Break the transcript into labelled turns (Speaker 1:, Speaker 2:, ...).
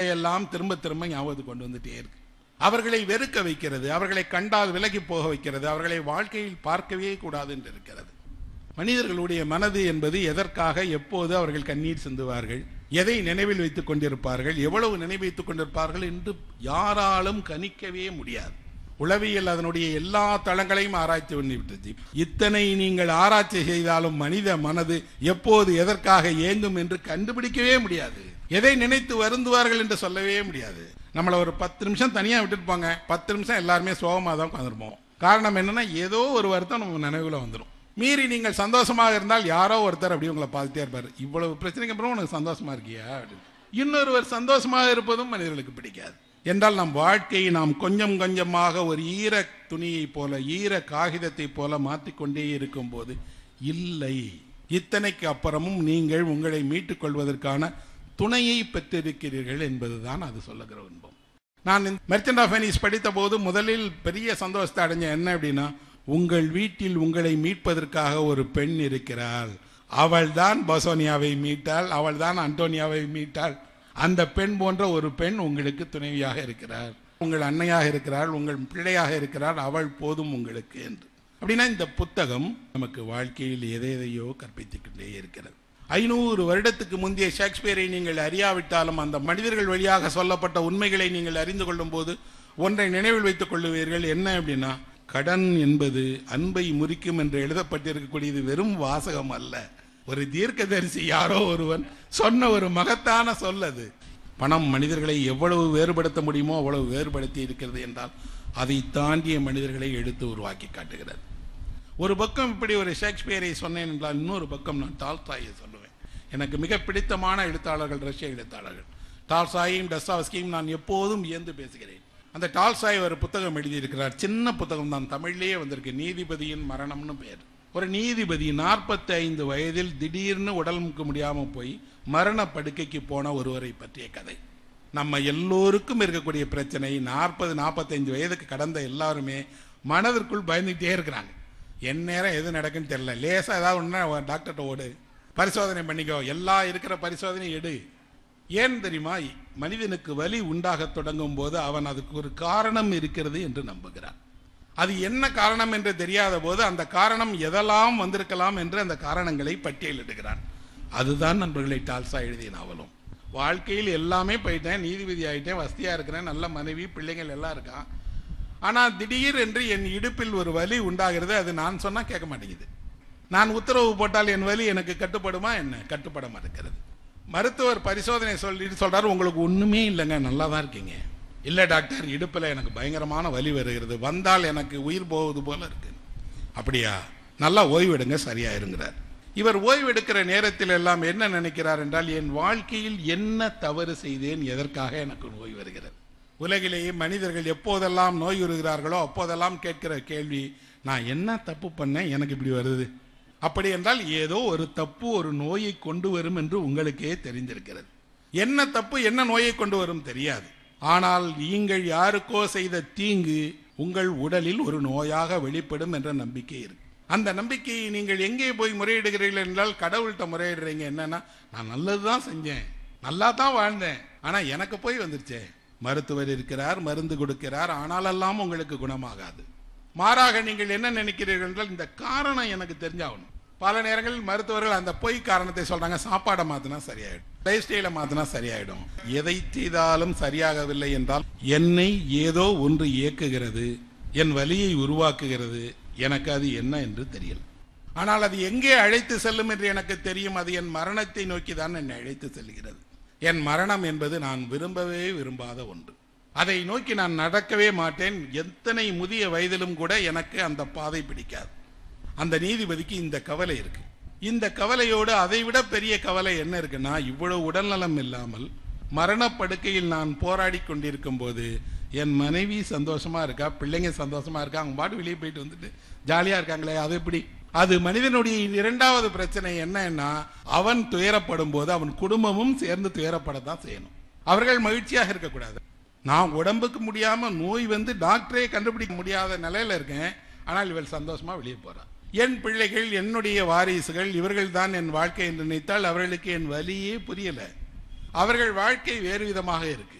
Speaker 1: எல்லாம் திரும்ப திரும்ப ஞாபகத்துக்கு கொண்டு வந்துட்டே இருக்கு அவர்களை வெறுக்க வைக்கிறது அவர்களை கண்டால் விலகி போக வைக்கிறது அவர்களை வாழ்க்கையில் பார்க்கவே கூடாது என்று இருக்கிறது மனிதர்களுடைய மனது என்பது எதற்காக எப்போது அவர்கள் கண்ணீர் சிந்துவார்கள் எதை நினைவில் வைத்துக் கொண்டிருப்பார்கள் எவ்வளவு நினைவு வைத்துக் கொண்டிருப்பார்கள் என்று யாராலும் கணிக்கவே முடியாது உளவியல் அதனுடைய எல்லா தளங்களையும் ஆராய்ச்சி பண்ணிவிட்டது இத்தனை நீங்கள் ஆராய்ச்சி செய்தாலும் மனித மனது எப்போது எதற்காக இயங்கும் என்று கண்டுபிடிக்கவே முடியாது எதை நினைத்து வருந்துவார்கள் என்று சொல்லவே முடியாது நம்மளை ஒரு பத்து நிமிஷம் தனியாக விட்டுட்டு போங்க பத்து நிமிஷம் எல்லாருமே சோகமாக தான் உட்காந்துருப்போம் காரணம் என்னன்னா ஏதோ ஒரு வருத்தம் நம்ம நினைவுல வந்துடும் மீறி நீங்கள் சந்தோஷமாக இருந்தால் யாரோ ஒருத்தர் அப்படி உங்களை பார்த்துட்டே இருப்பார் இவ்வளவு பிரச்சனைக்கு அப்புறம் உனக்கு சந்தோஷமா இருக்கியா அப்படின்னு இன்னொருவர் சந்தோஷமாக இருப்பதும் மனிதர்களுக்கு பிடிக்காது என்றால் நம் வாழ்க்கையை நாம் கொஞ்சம் கொஞ்சமாக ஒரு ஈர துணியை போல ஈர காகிதத்தை போல மாற்றிக்கொண்டே இருக்கும் போது இல்லை இத்தனைக்கு அப்புறமும் நீங்கள் உங்களை மீட்டுக் கொள்வதற்கான துணையை பெற்றிருக்கிறீர்கள் என்பதுதான் அது சொல்லுகிற இன்பம் நான் மெர்ச்சன்ட் ஆஃப் வெனிஸ் படித்த போது முதலில் பெரிய சந்தோஷத்தை அடைஞ்ச என்ன அப்படின்னா உங்கள் வீட்டில் உங்களை மீட்பதற்காக ஒரு பெண் இருக்கிறாள் அவள் தான் பசோனியாவை மீட்டாள் அவள் தான் அண்டோனியாவை மீட்டாள் அந்த பெண் போன்ற ஒரு பெண் உங்களுக்கு துணைவியாக இருக்கிறார் உங்கள் அன்னையாக இருக்கிறாள் உங்கள் பிள்ளையாக இருக்கிறாள் அவள் போதும் உங்களுக்கு என்று அப்படின்னா இந்த புத்தகம் நமக்கு வாழ்க்கையில் எதை எதையோ கற்பித்துக்கிட்டே இருக்கிறது ஐநூறு வருடத்துக்கு முந்தைய ஷேக்ஸ்பியரை நீங்கள் அறியாவிட்டாலும் அந்த மனிதர்கள் வழியாக சொல்லப்பட்ட உண்மைகளை நீங்கள் அறிந்து கொள்ளும் போது ஒன்றை நினைவில் வைத்துக் கொள்ளுவீர்கள் என்ன அப்படின்னா கடன் என்பது அன்பை முறிக்கும் என்று எழுதப்பட்டிருக்கக்கூடியது வெறும் வாசகம் அல்ல ஒரு தீர்க்கதரிசி யாரோ ஒருவன் சொன்ன ஒரு மகத்தான சொல் அது பணம் மனிதர்களை எவ்வளவு வேறுபடுத்த முடியுமோ அவ்வளவு வேறுபடுத்தி இருக்கிறது என்றால் அதை தாண்டிய மனிதர்களை எடுத்து உருவாக்கி காட்டுகிறது ஒரு பக்கம் இப்படி ஒரு ஷேக்ஸ்பியரை சொன்னேன் என்றால் இன்னொரு பக்கம் நான் டால்ஸ்டாயை சொல்லுவேன் எனக்கு மிக பிடித்தமான எழுத்தாளர்கள் ரஷ்ய எழுத்தாளர்கள் டால்ஸ்டாயும் டஸ்டாவஸ்கியும் நான் எப்போதும் வியந்து பேசுகிறேன் அந்த டால்ஸ்டாய் ஒரு புத்தகம் எழுதியிருக்கிறார் சின்ன புத்தகம் தான் தமிழ்லேயே வந்திருக்கு நீதிபதியின் மரணம்னு பேர் ஒரு நீதிபதி நாற்பத்தி ஐந்து வயதில் திடீர்னு உடலுக்கு முடியாமல் போய் மரண படுக்கைக்கு போன ஒருவரை பற்றிய கதை நம்ம எல்லோருக்கும் இருக்கக்கூடிய பிரச்சனை நாற்பது நாற்பத்தைந்து வயதுக்கு கடந்த எல்லாருமே மனதிற்குள் பயந்துகிட்டே இருக்கிறாங்க என் நேரம் எது நடக்குன்னு தெரியல லேசா ஏதாவது ஒன்றா டாக்டர்கிட்ட ஓடு பரிசோதனை பண்ணிக்கோ எல்லா இருக்கிற பரிசோதனை எடு ஏன் தெரியுமா மனிதனுக்கு வலி உண்டாக தொடங்கும் போது அவன் அதுக்கு ஒரு காரணம் இருக்கிறது என்று நம்புகிறான் அது என்ன காரணம் என்று தெரியாத போது அந்த காரணம் எதெல்லாம் வந்திருக்கலாம் என்று அந்த காரணங்களை பட்டியலிடுகிறான் அதுதான் நண்பர்களை டால்சா எழுதிய நாவலும் வாழ்க்கையில் எல்லாமே போயிட்டேன் நீதிபதி ஆயிட்டேன் வசதியா இருக்கிறேன் நல்ல மனைவி பிள்ளைங்கள் எல்லாம் இருக்கான் ஆனா திடீர் என்று என் இடுப்பில் ஒரு வலி உண்டாகிறது அது நான் சொன்னா கேட்க மாட்டேங்குது நான் உத்தரவு போட்டால் என் வலி எனக்கு கட்டுப்படுமா என்ன கட்டுப்பட மாட்டேங்கிறது மருத்துவர் பரிசோதனை சொல்லிட்டு சொல்றாரு உங்களுக்கு ஒண்ணுமே இல்லைங்க நல்லா தான் இருக்கீங்க இல்ல டாக்டர் இடுப்புல எனக்கு பயங்கரமான வலி வருகிறது வந்தால் எனக்கு உயிர் போவது போல இருக்கு அப்படியா நல்லா ஓய்வெடுங்க சரியாயிருங்கிறார் இவர் ஓய்வெடுக்கிற நேரத்தில் எல்லாம் என்ன நினைக்கிறார் என்றால் என் வாழ்க்கையில் என்ன தவறு செய்தேன் எதற்காக எனக்கு நோய் வருகிறது உலகிலேயே மனிதர்கள் எப்போதெல்லாம் நோய் வருகிறார்களோ அப்போதெல்லாம் கேட்கிற கேள்வி நான் என்ன தப்பு பண்ணேன் எனக்கு இப்படி வருது அப்படி என்றால் ஏதோ ஒரு தப்பு ஒரு நோயை கொண்டு வரும் என்று உங்களுக்கே தெரிந்திருக்கிறது என்ன தப்பு என்ன நோயை கொண்டு வரும் தெரியாது ஆனால் நீங்கள் யாருக்கோ செய்த தீங்கு உங்கள் உடலில் ஒரு நோயாக வெளிப்படும் என்ற நம்பிக்கை இருக்கு அந்த நம்பிக்கையை நீங்கள் எங்கே போய் முறையிடுகிறீர்கள் என்றால் கடவுள்கிட்ட முறையிடுறீங்க என்னன்னா நான் நல்லதுதான் செஞ்சேன் நல்லா தான் வாழ்ந்தேன் ஆனா எனக்கு போய் வந்துருச்சே மருத்துவர் இருக்கிறார் மருந்து கொடுக்கிறார் ஆனாலெல்லாம் உங்களுக்கு குணமாகாது மாறாக நீங்கள் என்ன நினைக்கிறீர்கள் என்றால் இந்த காரணம் எனக்கு தெரிஞ்சாகணும் பல நேரங்களில் மருத்துவர்கள் அந்த பொய் காரணத்தை சொல்றாங்க சாப்பாடை மாத்தினா சரியாயிடும் லைஃப் ஸ்டைலை மாத்தினா சரியாயிடும் எதை செய்தாலும் சரியாகவில்லை என்றால் என்னை ஏதோ ஒன்று இயக்குகிறது என் வலியை உருவாக்குகிறது எனக்கு அது என்ன என்று தெரியல ஆனால் அது எங்கே அழைத்து செல்லும் என்று எனக்கு தெரியும் அது என் மரணத்தை நோக்கி தான் என்னை அழைத்து செல்கிறது என் மரணம் என்பது நான் விரும்பவே விரும்பாத ஒன்று அதை நோக்கி நான் நடக்கவே மாட்டேன் எத்தனை முதிய வயதிலும் கூட எனக்கு அந்த பாதை பிடிக்காது அந்த நீதிபதிக்கு இந்த கவலை இருக்கு இந்த கவலையோடு அதை விட பெரிய கவலை என்ன இருக்குன்னா இவ்வளவு உடல்நலம் இல்லாமல் மரணப்படுக்கையில் நான் போராடி கொண்டிருக்கும் போது என் மனைவி சந்தோஷமா இருக்கா பிள்ளைங்க சந்தோஷமா இருக்கா அவங்க பாட்டு வெளியே போயிட்டு வந்துட்டு ஜாலியா இருக்காங்களே அது எப்படி அது மனிதனுடைய இரண்டாவது பிரச்சனை என்னன்னா அவன் துயரப்படும் போது அவன் குடும்பமும் சேர்ந்து துயரப்படத்தான் செய்யணும் அவர்கள் மகிழ்ச்சியாக இருக்கக்கூடாது நான் உடம்புக்கு முடியாம நோய் வந்து டாக்டரே கண்டுபிடிக்க முடியாத நிலையில இருக்கேன் ஆனால் இவள் சந்தோஷமா வெளியே போறா என் பிள்ளைகள் என்னுடைய வாரிசுகள் இவர்கள் தான் என் வாழ்க்கை என்று நினைத்தால் அவர்களுக்கு என் வலியே புரியல அவர்கள் வாழ்க்கை வேறு விதமாக இருக்கு